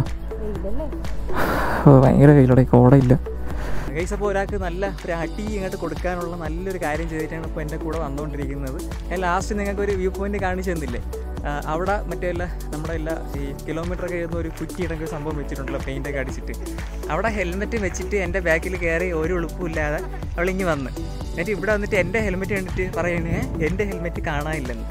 A: ഭയങ്കര വെയിലൂടെ കോടയില്ല
B: ഗൈസ് അപ്പോൾ ഒരാൾക്ക് നല്ല ഒരു അടി ഇങ്ങോട്ട് കൊടുക്കാനുള്ള നല്ലൊരു കാര്യം ചെയ്തിട്ടാണ് ഇപ്പോൾ എൻ്റെ കൂടെ വന്നുകൊണ്ടിരിക്കുന്നത് ഞാൻ ലാസ്റ്റ് നിങ്ങൾക്ക് ഒരു വ്യൂ പോയിന്റ് കാണിച്ചു തന്നില്ലേ ആ, അവിടെ മറ്റേ എല്ലാ നമ്മുടെ എല്ലാ ഈ കിലോമീറ്റർ ഒക്കെ എഴുതുന്ന ഒരു കുറ്റി ഇടയ്ക്ക് സംഭവം വെച്ചിട്ടുണ്ടല്ലോ പെയിൻ്റ് ഒക്കെ അടിച്ചിട്ട് അവിടെ ഹെൽമെറ്റ് വെച്ചിട്ട് എൻ്റെ ബാക്കിൽ കയറി ഒരു എളുപ്പമില്ലാതെ അവളിങ്ങി വന്ന് എന്നിട്ട് ഇവിടെ വന്നിട്ട് എൻ്റെ ഹെൽമെറ്റ് കണ്ടിട്ട് പറയണേ എൻ്റെ ഹെൽമെറ്റ് കാണാനില്ലെന്ന്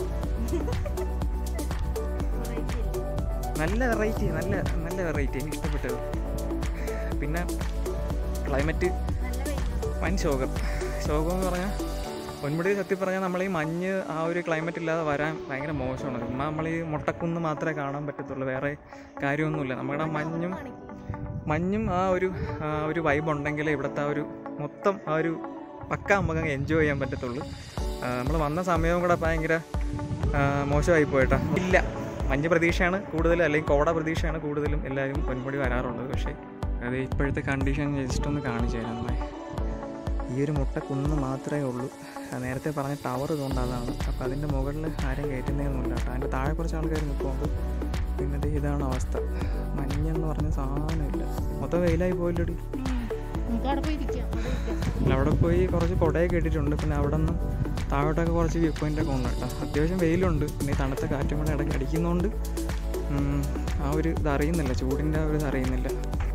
B: നല്ല വെറൈറ്റി നല്ല നല്ല വെറൈറ്റി എനിക്ക് ഇഷ്ടപ്പെട്ടത് പിന്നെ ക്ലൈമറ്റ് വൻ ശോകം ശോകം എന്ന് പറഞ്ഞാൽ പൊന്മുടി സത്യം പറഞ്ഞാൽ നമ്മൾ ഈ മഞ്ഞ് ആ ഒരു ക്ലൈമറ്റ് ഇല്ലാതെ വരാൻ ഭയങ്കര മോശമാണ് ചുമ്മാ നമ്മൾ ഈ മുട്ടക്കുന്ന് മാത്രമേ കാണാൻ പറ്റത്തുള്ളൂ വേറെ കാര്യമൊന്നുമില്ല നമ്മുടെ മഞ്ഞും മഞ്ഞും ആ ഒരു ആ ഒരു വൈബ് ഉണ്ടെങ്കിലേ ഇവിടുത്തെ ആ ഒരു മൊത്തം ആ ഒരു പക്ക നമുക്ക് എൻജോയ് ചെയ്യാൻ പറ്റത്തുള്ളൂ നമ്മൾ വന്ന സമയവും കൂടെ ഭയങ്കര ആ, മോശമായി പോയിട്ടാ ഇല്ല മഞ്ഞ് പ്രതീക്ഷയാണ് കൂടുതലും അല്ലെങ്കിൽ കോട പ്രതീക്ഷയാണ് കൂടുതലും എല്ലാവരും പൊന്മുടി വരാറുള്ളത് പക്ഷേ അത് ഇപ്പോഴത്തെ കണ്ടീഷൻ ജസ്റ്റ് ഒന്ന് കാണിച്ചു തരാം നമ്മളെ ഈ ഒരു മുട്ട കുന്ന് മാത്രമേ ഉള്ളൂ ആ നേരത്തെ പറഞ്ഞ ടവർ ഇതുകൊണ്ട് അതാണ് അപ്പോൾ അതിൻ്റെ മുകളിൽ ആരും കയറ്റുന്നതൊന്നുമില്ല കേട്ടോ അതിൻ്റെ താഴെ കുറച്ച് ആൾക്കാർ നിൽക്കുന്നുണ്ട് പിന്നെ ദേ ഇതാണ് അവസ്ഥ മഞ്ഞെന്ന് പറഞ്ഞ സാധനമില്ല മൊത്തം വെയിലായി പോയില്ലടി
C: നമുക്ക് അവിടെ പോയി ഇരിക്കാം അവിടെ ഇരിക്കാം.
B: പിന്നെ അവിടെ പോയി കുറച്ച് കുടയൊക്കെ ഇട്ടിട്ടുണ്ട് പിന്നെ അവിടെ നിന്നും താഴോട്ടൊക്കെ കുറച്ച് വ്യൂ പോയിന്റ് ഒക്കെ ഉണ്ട് കേട്ടോ അത്യാവശ്യം വെയിലുണ്ട് പിന്നെ ഈ തണുത്ത കാറ്റും കൂടെ ഇടയ്ക്ക് അടിക്കുന്നതുകൊണ്ട് ഉം, ആ ഒരു ഇത് അറിയുന്നില്ല ചൂടിൻ്റെ ആ ഒരു ഇത് അറിയുന്നില്ല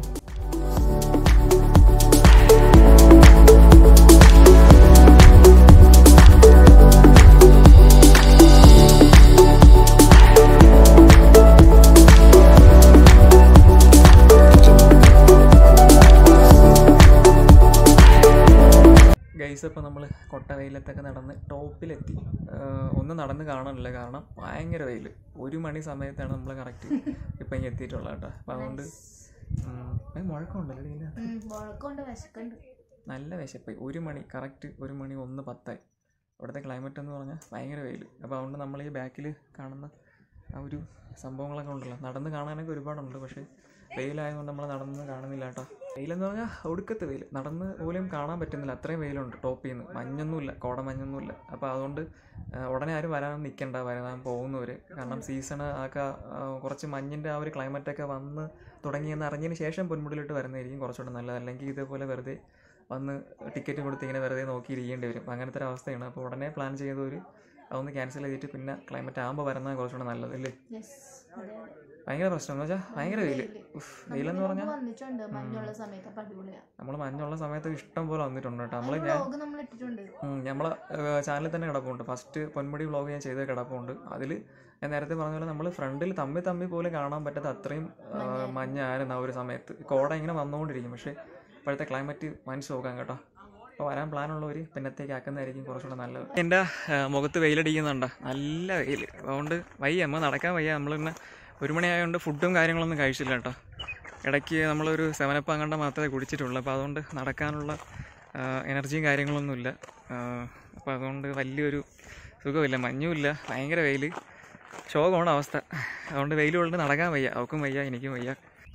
B: ഗൈസ് അപ്പോൾ നമ്മൾ കൊട്ടവെയിലത്തൊക്കെ നടന്ന് ടോപ്പിലെത്തി ആഹ് ഒന്നും നടന്ന് കാണാനില്ല കാരണം ഭയങ്കര വെയിൽ ഒരു മണി സമയത്താണ് നമ്മൾ കറക്റ്റ് ഇപ്പം ഇങ്ങനെ എത്തിയിട്ടുള്ളത് കേട്ടോ അപ്പോൾ അതുകൊണ്ട് ഉം, ഏ, മുഴക്കമുണ്ടല്ലോ ഇതിനകത്ത്
C: ഉം, മുഴക്കമുണ്ട് വിശക്കുണ്ട്
B: നല്ല വിശപ്പായി ഒരു മണി കറക്റ്റ് ഒരു മണി ഒന്ന് പത്തായി ഇവിടുത്തെ ക്ലൈമറ്റ് എന്ന് പറഞ്ഞാൽ ഭയങ്കര വെയിൽ അപ്പോൾ അതുകൊണ്ട് നമ്മൾ ഈ ബാക്കിൽ കാണുന്ന ആ ഒരു സംഭവങ്ങളൊക്കെ ഉണ്ടല്ലോ നടന്ന് കാണാനൊക്കെ ഒരുപാടുണ്ട് പക്ഷേ വെയിലായതുകൊണ്ട് നമ്മൾ നടന്ന് കാണുന്നില്ല കേട്ടോ വെയിലെന്ന് പറഞ്ഞാൽ ഒടുക്കത്തെ വെയിൽ നടന്ന് പോലും കാണാൻ പറ്റുന്നില്ല അത്രയും വെയിലുണ്ട് ടോപ്പിൽ നിന്ന് മഞ്ഞൊന്നുമില്ല കോട മഞ്ഞൊന്നുമില്ല അപ്പോൾ അതുകൊണ്ട് ആ, ഉടനെ ആരും വരാൻ നിൽക്കണ്ട വരാൻ പോകുന്നവർ കാരണം സീസൺ ഒക്കെ ആ, കുറച്ച് മഞ്ഞിൻ്റെ ആ ഒരു ക്ലൈമറ്റൊക്കെ വന്ന് തുടങ്ങിയെന്ന് അറിഞ്ഞതിന് ശേഷം പൊന്മുടിയിലോട്ട് വരുന്നതായിരിക്കും കുറച്ചുകൂടെ നല്ലത് അല്ലെങ്കിൽ ഇതേപോലെ വെറുതെ വന്ന് ടിക്കറ്റ് കൊടുത്ത് ഇങ്ങനെ വെറുതെ നോക്കിയിരിക്കേണ്ടി വരും അപ്പം അങ്ങനത്തെ ഒരു അവസ്ഥയാണ് അപ്പോൾ ഉടനെ പ്ലാൻ ചെയ്തവർ അതൊന്ന് ക്യാൻസൽ ചെയ്തിട്ട് പിന്നെ ക്ലൈമറ്റ് ആകുമ്പോൾ വരുന്നത് കുറച്ചുകൂടെ നല്ലത് അല്ലേ
C: യെസ് അതെ അതെ
B: ഭയങ്കര പ്രശ്നം എന്ന് വെച്ചാൽ ഭയങ്കര വെയിൽ ഉഫ് വെയിലെന്ന് പറഞ്ഞാൽ
C: വന്നിട്ടുണ്ട് മഞ്ഞുള്ള സമയത്ത് അപ്പൊ അടിപൊളിയാ
B: നമ്മൾ മഞ്ഞുള്ള സമയത്ത് ഇഷ്ടം പോലെ വന്നിട്ടുണ്ട് കേട്ടോ നമ്മൾ
C: അതിന്
B: ഞാൻ
C: വ്ലോഗ് നമ്മൾ ഇട്ടിട്ടുണ്ട്
B: നമ്മളെ ചാനലിൽ തന്നെ കിടപ്പുണ്ട് ഫസ്റ്റ് പൊന്മുടി വ്ളോഗ് ഞാൻ ചെയ്ത് കിടപ്പുണ്ട് അതിൽ ഞാൻ നേരത്തെ പറഞ്ഞ പോലെ നമ്മൾ ഫ്രണ്ടിൽ തമ്മി തമ്മി പോലും കാണാൻ പറ്റാത്ത അത്രയും ആ, മഞ്ഞായിരുന്നു ആ ഒരു സമയത്ത് കോട ഇങ്ങനെ വന്നുകൊണ്ടിരിക്കും പക്ഷേ ഇപ്പോഴത്തെ ക്ലൈമറ്റ് മനസ്സ് നോക്കാം കേട്ടോ അപ്പോൾ വരാൻ പ്ലാനുള്ളവർ പിന്നത്തേക്ക് ആക്കുന്നതായിരിക്കും കുറച്ചുകൂടെ നല്ലത് എൻ്റെ മുഖത്ത് വെയിലടിക്കുന്നുണ്ടോ നല്ല വെയിൽ അതുകൊണ്ട് വയ്യ അമ്മ നടക്കാൻ വയ്യ നമ്മൾ പിന്നെ ഒരു മണിയായതുകൊണ്ട് ഫുഡും കാര്യങ്ങളൊന്നും കഴിച്ചില്ല കേട്ടോ ഇടയ്ക്ക് നമ്മളൊരു സെവനപ്പ് അങ്ങണ്ട മാത്രമേ കുടിച്ചിട്ടുള്ളൂ അപ്പോൾ അതുകൊണ്ട് നടക്കാനുള്ള ആ, എനർജിയും കാര്യങ്ങളൊന്നുമില്ല അപ്പോൾ അതുകൊണ്ട് വലിയൊരു സുഖമില്ല മഞ്ഞുമില്ല ഭയങ്കര വെയിൽ ശോകമാണ് അവസ്ഥ അതുകൊണ്ട് വെയിൽ കൊണ്ട് നടക്കാൻ വയ്യ അവക്കും വയ്യ എനിക്കും വയ്യ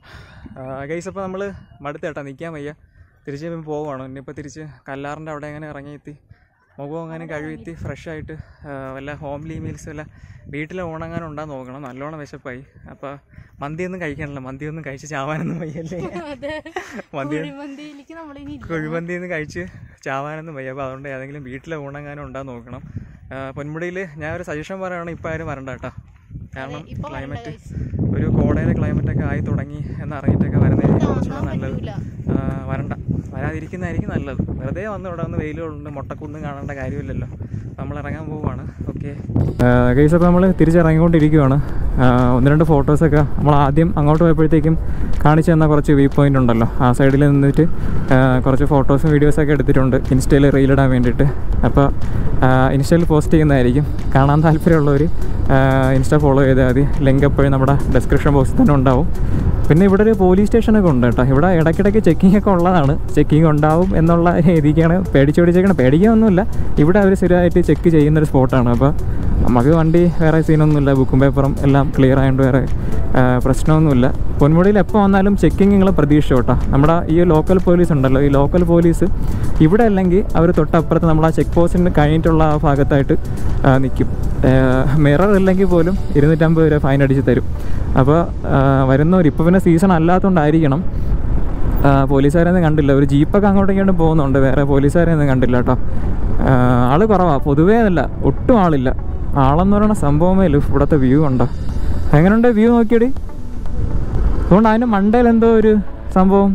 B: ഗൈസ് അപ്പോൾ നമ്മൾ മടുത്തേട്ടാ നിൽക്കാൻ വയ്യ തിരിച്ച് ഇപ്പം പോവുകയാണ് ഇനിയിപ്പോൾ തിരിച്ച് കല്ലാറിൻ്റെ അവിടെ അങ്ങനെ ഇറങ്ങിയെത്തി മുഖം അങ്ങനെ കഴുകിയെത്തി ഫ്രഷ് ആയിട്ട് ആ, വല്ല ഹോംലി മീൽസ് വല്ല വീട്ടിൽ ഓണങ്ങാനും ഉണ്ടാ നോക്കണം നല്ലോണം വിശപ്പായി അപ്പോൾ മന്തിയൊന്നും കഴിക്കാനില്ല മന്തിയൊന്നും കഴിച്ച് ചാവാനൊന്നും വയ്യല്ലേ മന്തി
C: കുഴിമന്തിയിലേക്ക് നമ്മളിനി
B: കുഴിമന്തി ഒന്ന് കഴിച്ച് ചാവാനൊന്നും വയ്യ അപ്പോൾ അതുകൊണ്ട് ഏതെങ്കിലും വീട്ടിലെ ഊണങ്ങാനും ഉണ്ടാ നോക്കണം പൊന്മുടിയിൽ ഞാൻ ഒരു സജഷൻ പറയുകയാണ് ഇപ്പോൾ ആരും വരണ്ട കേട്ടോ കാരണം
C: ഇപ്പൊ വരണ്ട
B: ക്ലൈമറ്റ്
C: guys.
B: ഒരു കോടയുടെ ക്ലൈമറ്റ് ഒക്കെ ആയി തുടങ്ങി എന്നറിഞ്ഞിട്ടൊക്കെ വരുന്നതായിരിക്കും കുറച്ചുകൂടെ
C: കാണാൻ
B: നല്ലത്
C: പറ്റൂല.
B: ആ, വരണ്ട വരാതിരിക്കുന്നതായിരിക്കും നല്ലത് വെറുതെ വന്ന് ഇവിടെ വന്ന് വെയിലുണ്ട് മുട്ടക്കുന്ന് കാണേണ്ട കാര്യമില്ലല്ലോ നമ്മൾ ഇറങ്ങാൻ പോവുകയാണ് ഓക്കെ
A: കേസ് അപ്പോൾ നമ്മൾ തിരിച്ചിറങ്ങിക്കൊണ്ടിരിക്കുകയാണ് ആ, ഒന്ന് രണ്ട് ഫോട്ടോസൊക്കെ നമ്മൾ ആദ്യം അങ്ങോട്ട് പോയപ്പോഴത്തേക്കും കാണിച്ചു തന്ന കുറച്ച് വ്യൂ പോയിന്റ് ഉണ്ടല്ലോ ആ സൈഡിൽ നിന്നിട്ട് ആ, കുറച്ച് ഫോട്ടോസും വീഡിയോസൊക്കെ എടുത്തിട്ടുണ്ട് ഇൻസ്റ്റയിൽ റീലിടാൻ വേണ്ടിയിട്ട് അപ്പോൾ ഇൻസ്റ്റയിൽ പോസ്റ്റ് ചെയ്യുന്നതായിരിക്കും കാണാൻ താല്പര്യമുള്ളവർ ഇൻസ്റ്റ ഫോളോ ചെയ്താൽ മതി ലിങ്ക് എപ്പോഴും നമ്മുടെ ഡിസ്ക്രിപ്ഷൻ ബോക്സിൽ തന്നെ ഉണ്ടാവും പിന്നെ ഇവിടെ ഒരു പോലീസ് സ്റ്റേഷനൊക്കെ ഉണ്ട് കേട്ടോ ഇവിടെ ഇടയ്ക്കിടയ്ക്ക് ചെക്കിംഗ് ഒക്കെ ഉള്ളതാണ് ചെക്കിംഗ് ഉണ്ടാവും എന്നുള്ള രീതിക്കാണ് പേടിച്ച് പേടിച്ചേക്കണം പേടിക്കാനൊന്നുമില്ല ഇവിടെ അവർ സ്ഥിരമായിട്ട് ചെക്ക് ചെയ്യുന്നൊരു സ്പോട്ടാണ് അപ്പോൾ നമുക്ക് വണ്ടി വേറെ സീനൊന്നുമില്ല ബുക്കും പേപ്പറും എല്ലാം ക്ലിയർ ആയതുകൊണ്ട് വേറെ ആ, പ്രശ്നമൊന്നുമില്ല പൊന്മുടിയിൽ എപ്പോൾ വന്നാലും ചെക്കിങ് നിങ്ങൾ പ്രതീക്ഷ കേട്ടോ നമ്മുടെ ഈ ലോക്കൽ പോലീസ് ഉണ്ടല്ലോ ഈ ലോക്കൽ പോലീസ് ഇവിടെ അല്ലെങ്കിൽ അവർ തൊട്ടപ്പുറത്ത് നമ്മൾ ആ ചെക്ക് പോസ്റ്റിന് കഴിഞ്ഞിട്ടുള്ള ആ ഭാഗത്തായിട്ട് നിൽക്കും മിറർ ഇല്ലെങ്കിൽ പോലും ഇരുന്നൂറ്റമ്പത് രൂപ ഫൈൻ അടിച്ച് തരും അപ്പോൾ വരുന്നവർ ഇപ്പോൾ പിന്നെ സീസൺ അല്ലാത്തതുകൊണ്ടായിരിക്കണം ആ, പോലീസുകാരെയൊന്നും കണ്ടില്ല ഒരു ജീപ്പൊക്കെ അങ്ങോട്ടും ഇങ്ങോട്ടും പോകുന്നുണ്ട് വേറെ പോലീസുകാരെയൊന്നും കണ്ടില്ല കേട്ടോ ആ, ആള് കുറവാ പൊതുവേ അല്ല ഒട്ടും ആളില്ല ആളെന്ന് പറയുന്ന സംഭവമേ ഇല്ല ഇവിടുത്തെ വ്യൂ ഉണ്ടോ എങ്ങനെയുണ്ട് വ്യൂ നോക്കിയടി അതുകൊണ്ട് അതിൻ്റെ മണ്ടയിൽ എന്തോ ഒരു സംഭവം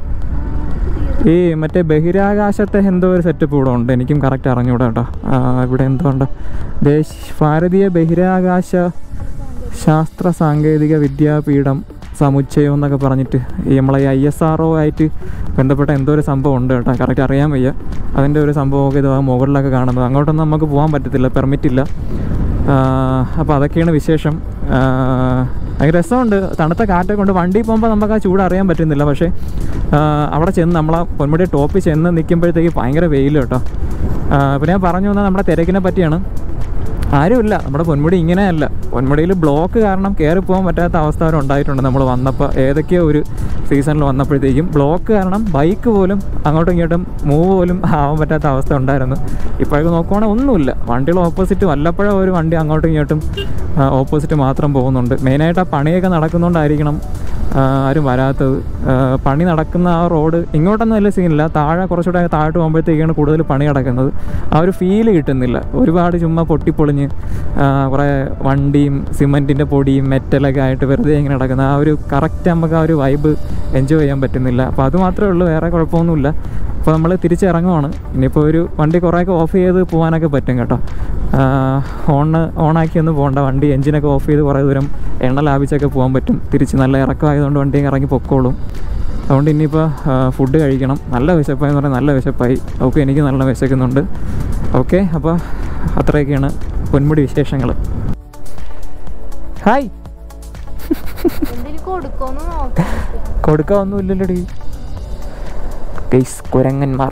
A: ഈ മറ്റേ ബഹിരാകാശത്തെ എന്തോ ഒരു സെറ്റപ്പ് ഇവിടെ ഉണ്ട് എനിക്കും കറക്റ്റ് അറിഞ്ഞൂടാ കേട്ടോ ആ, ഇവിടെ എന്തോ ഉണ്ട് ദേശ് ഭാരതീയ ബഹിരാകാശ ശാസ്ത്ര സാങ്കേതിക വിദ്യാപീഠം സമുച്ചയം എന്നൊക്കെ പറഞ്ഞിട്ട് ഈ നമ്മളെ ഈ ഐ എസ് ആർ ഒ ആയിട്ട് ബന്ധപ്പെട്ട എന്തോ ഒരു സംഭവം ഉണ്ട് കേട്ടോ കറക്റ്റ് അറിയാൻ വയ്യ അതിൻ്റെ ഒരു സംഭവമൊക്കെ ഇത് ആ മുകളിലൊക്കെ കാണുന്നത് അങ്ങോട്ടൊന്നും നമുക്ക് പോകാൻ പറ്റത്തില്ല പെർമിറ്റ് ഇല്ല അപ്പോൾ അതൊക്കെയാണ് വിശേഷം ആ, ഭയങ്കര രസമുണ്ട് തണുത്ത കാറ്റൊക്കെ കൊണ്ട് വണ്ടി പോകുമ്പോൾ നമുക്ക് ആ ചൂട് അറിയാൻ പറ്റുന്നില്ല പക്ഷേ ആ, അവിടെ ചെന്ന് നമ്മളെ പൊന്മുടി ടോപ്പിൽ ചെന്ന് നിൽക്കുമ്പോഴത്തേക്ക് ഭയങ്കര വെയിൽ കേട്ടോ അപ്പോൾ ഞാൻ പറഞ്ഞു വന്നത് നമ്മുടെ തിരക്കിനെ പറ്റിയാണ് ആരുമില്ല നമ്മുടെ പൊന്മുടി ഇങ്ങനെയല്ല പൊന്മുടിയിൽ ബ്ലോക്ക് കാരണം കയറി പോകാൻ പറ്റാത്ത അവസ്ഥ വരെ ഉണ്ടായിട്ടുണ്ട് നമ്മൾ വന്നപ്പോൾ ഏതൊക്കെയോ ഒരു സീസണിൽ വന്നപ്പോഴത്തേക്കും ബ്ലോക്ക് കാരണം ബൈക്ക് പോലും അങ്ങോട്ടും ഇങ്ങോട്ടും മൂവ് പോലും ആവാൻ പറ്റാത്ത അവസ്ഥ ഉണ്ടായിരുന്നു ഇപ്പോഴൊക്കെ നോക്കുവാണെങ്കിൽ ഒന്നുമില്ല വണ്ടികൾ ഓപ്പോസിറ്റ് വല്ലപ്പോഴും ഒരു വണ്ടി അങ്ങോട്ടും ഇങ്ങോട്ടും ഓപ്പോസിറ്റ് മാത്രം പോകുന്നുണ്ട് മെയിനായിട്ട് ആ പണിയൊക്കെ നടക്കുന്നതുകൊണ്ടായിരിക്കണം ആ, ആരും വരാത്തത് ആ, പണി നടക്കുന്ന ആ റോഡ് ഇങ്ങോട്ടൊന്നും വലിയ സീനില്ല താഴെ കുറച്ചുകൂടെ താഴോട്ട് പോകുമ്പോഴത്തേക്കാണ് കൂടുതൽ പണി നടക്കുന്നത് ആ ഒരു ഫീല് കിട്ടുന്നില്ല ഒരുപാട് ചുമ്മാ പൊട്ടിപ്പൊളിഞ്ഞ് ആ, കുറേ വണ്ടിയും സിമൻറ്റിൻ്റെ പൊടിയും മെറ്റലൊക്കെ ആയിട്ട് വെറുതെ ഇങ്ങനെ നടക്കുന്ന ആ ഒരു കറക്റ്റ് നമുക്ക് ആ ഒരു വൈബ് എൻജോയ് ചെയ്യാൻ പറ്റുന്നില്ല അപ്പോൾ അത് മാത്രമേ ഉള്ളൂ വേറെ കുഴപ്പമൊന്നുമില്ല അപ്പോൾ നമ്മൾ തിരിച്ചിറങ്ങുവാണ് ഇനിയിപ്പോൾ ഒരു വണ്ടി കുറേയൊക്കെ ഓഫ് ചെയ്ത് പോകാനൊക്കെ പറ്റും കേട്ടോ ഓണ് ഓണാക്കി ഒന്ന് പോകണ്ട വണ്ടി എഞ്ചിനൊക്കെ ഓഫ് ചെയ്ത് കുറേ ദൂരം എണ്ണ ലാഭിച്ചൊക്കെ പോകാൻ പറ്റും തിരിച്ച് നല്ല ഇറക്കമായതുകൊണ്ട് വണ്ടി ഇറങ്ങി പൊക്കോളും അതുകൊണ്ട് ഇനിയിപ്പോൾ ഫുഡ് കഴിക്കണം നല്ല വിശപ്പായി എന്ന് പറഞ്ഞാൽ നല്ല വിശപ്പായി ഓക്കെ എനിക്ക് നല്ല വിശക്കുന്നുണ്ട് ഓക്കെ അപ്പോൾ അത്രയൊക്കെയാണ് പൊന്മുടി വിശേഷങ്ങൾ ഹായ്
C: എന്തെങ്കിലും കൊടുക്കോന്ന് നോക്കാം
A: കൊടുക്കാനൊന്നുമില്ലല്ലോടി ഗൈസ് കുരങ്ങന്മാർ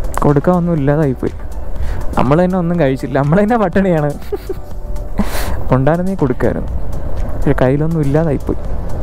A: കൊടുക്കാനൊന്നും ഇല്ലാതായിപ്പോയി നമ്മൾ തന്നെ ഒന്നും കഴിച്ചില്ല നമ്മൾ തന്നെ പട്ടിണിയാണ് ഉണ്ടായിരുന്നെങ്കിൽ കൊടുക്കുമായിരുന്നു പക്ഷെ കയ്യിലൊന്നും ഇല്ലാതായിപ്പോയി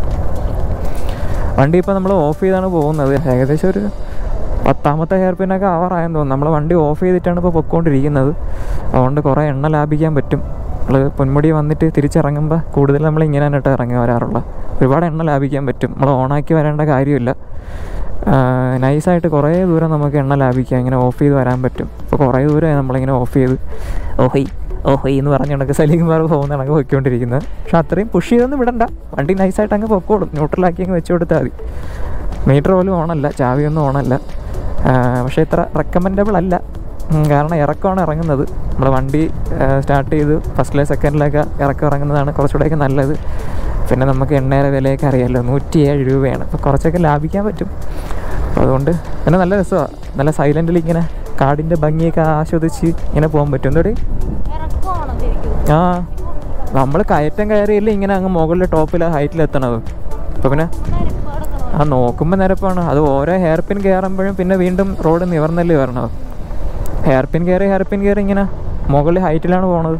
A: വണ്ടി ഇപ്പോൾ നമ്മൾ ഓഫ് ചെയ്താണ് പോകുന്നത് ഏകദേശം ഒരു പത്താമത്തെ ഹെയർ പിന്നൊക്കെ ആവാറായെന്ന് തോന്നുന്നു നമ്മൾ വണ്ടി ഓഫ് ചെയ്തിട്ടാണ് ഇപ്പോൾ പൊയ്ക്കൊണ്ടിരിക്കുന്നത് അതുകൊണ്ട് കുറേ എണ്ണ ലാഭിക്കാൻ പറ്റും നമ്മൾ പൊന്മുടി വന്നിട്ട് തിരിച്ചിറങ്ങുമ്പോൾ കൂടുതൽ നമ്മൾ ഇങ്ങനെ തന്നെട്ട് ഇറങ്ങി വരാറുള്ള ഒരുപാട് എണ്ണ ലാഭിക്കാൻ പറ്റും നമ്മൾ ഓണാക്കി വരേണ്ട കാര്യമില്ല നൈസായിട്ട് കുറേ ദൂരം നമുക്ക് എണ്ണ ലാഭിക്കാം ഇങ്ങനെ ഓഫ് ചെയ്ത് വരാൻ പറ്റും ഇപ്പോൾ കുറേ ദൂരമായി നമ്മളിങ്ങനെ ഓഫ് ചെയ്ത് ഓഹൈ ഓഹൈ എന്ന് പറഞ്ഞ് കണക്ക് സലീം ബാർ പോകുന്ന കണക്ക് പൊയ്ക്കൊണ്ടിരിക്കുന്നത് പക്ഷെ അത്രയും പുഷ് ചെയ്തൊന്നും വിടണ്ട വണ്ടി നൈസായിട്ട് അങ്ങ് പൊക്കോളും ന്യൂട്രലാക്കി അങ്ങ് വെച്ച് കൊടുത്താൽ മതി മീറ്റർ പോലും ഓണല്ല ചാവിയൊന്നും ഓണല്ല ആ, പക്ഷേ ഇത്ര റെക്കമെൻഡബിൾ അല്ല ഉം, കാരണം ഇറക്കമാണ് ഇറങ്ങുന്നത് നമ്മൾ വണ്ടി സ്റ്റാർട്ട് ചെയ്ത് ഫസ്റ്റിലെ സെക്കൻഡിലൊക്കെ ഇറക്കം ഇറങ്ങുന്നതാണ് കുറച്ചുകൂടെയൊക്കെ നല്ലത് പിന്നെ നമുക്ക് എണ്ണയുടെ വിലയൊക്കെ അറിയാമല്ലോ നൂറ്റി ഏഴ് രൂപയാണ് അപ്പോൾ കുറച്ചൊക്കെ ലാഭിക്കാൻ പറ്റും അപ്പോൾ അതുകൊണ്ട് പിന്നെ നല്ല രസമാണ് നല്ല സൈലൻ്റിൽ ഇങ്ങനെ കാടിൻ്റെ ഭംഗിയൊക്കെ ആസ്വദിച്ച് ഇങ്ങനെ പോകാൻ പറ്റും എന്തോടെ
C: ഇറക്കുവാണോ ശരിക്കും
A: ആ നമ്മൾ കയറ്റം കയറിയില്ല ഇങ്ങനെ അങ്ങ് മുകളിൽ ടോപ്പിൽ ഹൈറ്റിൽ എത്തണത് അപ്പോൾ പിന്നെ
C: നിരപ്പ് കിടക്കണോ
A: ആ നോക്കുമ്പോൾ നിരപ്പാണ് അത് ഓരോ ഹെയർ പിൻ കയറുമ്പോഴും പിന്നെ വീണ്ടും റോഡ് നിവർന്നല്ലേ വരണത് ഹെയർ പിൻ കയറി ഹെയർ പിൻ കയറി ഇങ്ങനെ മുകളിൽ ഹൈറ്റിലാണ് പോണത്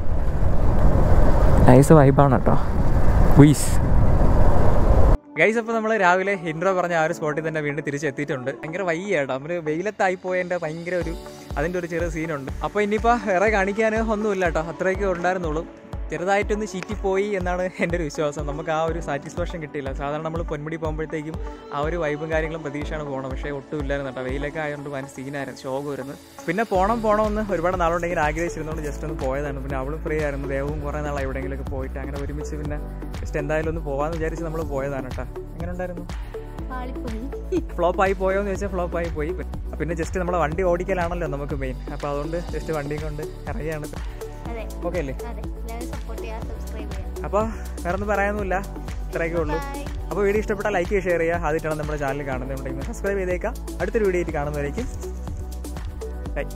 A: നൈസ് വൈബാണ് കേട്ടോ ഉയ്സ്
B: ഗൈസ് അപ്പോൾ നമ്മൾ രാവിലെ ഇൻട്രോ പറഞ്ഞ ആ ഒരു സ്പോട്ടിൽ തന്നെ വീണ്ടും തിരിച്ചെത്തിയിട്ടുണ്ട് ഭയങ്കര വയ്യാട്ടോ നമ്മൾ വെയിലത്തായി പോയതിൻ്റെ ഭയങ്കര ഒരു അതിൻ്റെ ഒരു ചെറിയ സീനുണ്ട് അപ്പോൾ ഇനിയിപ്പോൾ വേറെ കാണിക്കാൻ ഒന്നുമില്ല കേട്ടോ അത്രയൊക്കെ ഉണ്ടായിരുന്നുള്ളൂ ചെറുതായിട്ടൊന്ന് ചീറ്റിപ്പോയി എന്നാണ് എൻ്റെ ഒരു വിശ്വാസം നമുക്ക് ആ ഒരു സാറ്റിസ്ഫാക്ഷൻ കിട്ടിയില്ല സാധാരണ നമ്മൾ പൊന്മുടി പോകുമ്പോഴത്തേക്കും ആ ഒരു വൈബും കാര്യങ്ങളും പ്രതീക്ഷയാണ് പോകണം പക്ഷേ ഒട്ടും ഇല്ലായിരുന്നു കേട്ടോ വെയിലൊക്കെ ആയതുകൊണ്ട് ഭയങ്കര സീനായിരുന്നു ഷോക്ക് വരുന്നത് പിന്നെ പോണം പോണമെന്ന് ഒരുപാട് നാളുണ്ടെങ്കിൽ ആഗ്രഹിച്ചിരുന്നതുകൊണ്ട് ജസ്റ്റ് ഒന്ന് പോയതാണ് പിന്നെ അവളും ഫ്രീ ആയിരുന്നു ദേവവും കുറേ നാളായി എവിടെയെങ്കിലുമൊക്കെ പോയിട്ട് അങ്ങനെ ഒരുമിച്ച് പിന്നെ ജസ്റ്റ് എന്തായാലും ഒന്ന് പോകാമെന്ന് വിചാരിച്ച് നമ്മൾ പോയതാണ് കേട്ടോ എങ്ങനെ ഉണ്ടായിരുന്നു
C: പാളിപ്പോയി
B: ഫ്ലോപ്പ് ആയി പോയോ എന്ന് ചോദിച്ചാൽ ഫ്ലോപ്പ് ആയി പോയി പിന്നെ ജസ്റ്റ് നമ്മളെ വണ്ടി ഓടിക്കലാണല്ലോ നമുക്ക് മെയിൻ അപ്പോൾ അതുകൊണ്ട് ജസ്റ്റ് വണ്ടിയും കൊണ്ട് ഇറങ്ങിയാണ്
C: അതെ
B: ഓക്കെ അല്ലേ
C: അതെ എല്ലാവരും സപ്പോർട്ട് ചെയ്യാം സബ്സ്ക്രൈബ് ചെയ്യാം
B: അപ്പോൾ വേറെ ഒന്നും പറയാനൊന്നുമില്ല ഇത്രയൊക്കെ ഉള്ളൂ
C: ബൈ
B: അപ്പോൾ വീഡിയോ ഇഷ്ടപ്പെട്ടാൽ ലൈക്ക് ഷെയർ ചെയ്യുക ആദ്യമായിട്ടാണ് നമ്മുടെ ചാനൽ കാണുന്നുണ്ടെങ്കിൽ സബ്സ്ക്രൈബ് ചെയ്തേക്കാം അടുത്തൊരു വീഡിയോ ആയിട്ട് കാണുന്നവരേക്കും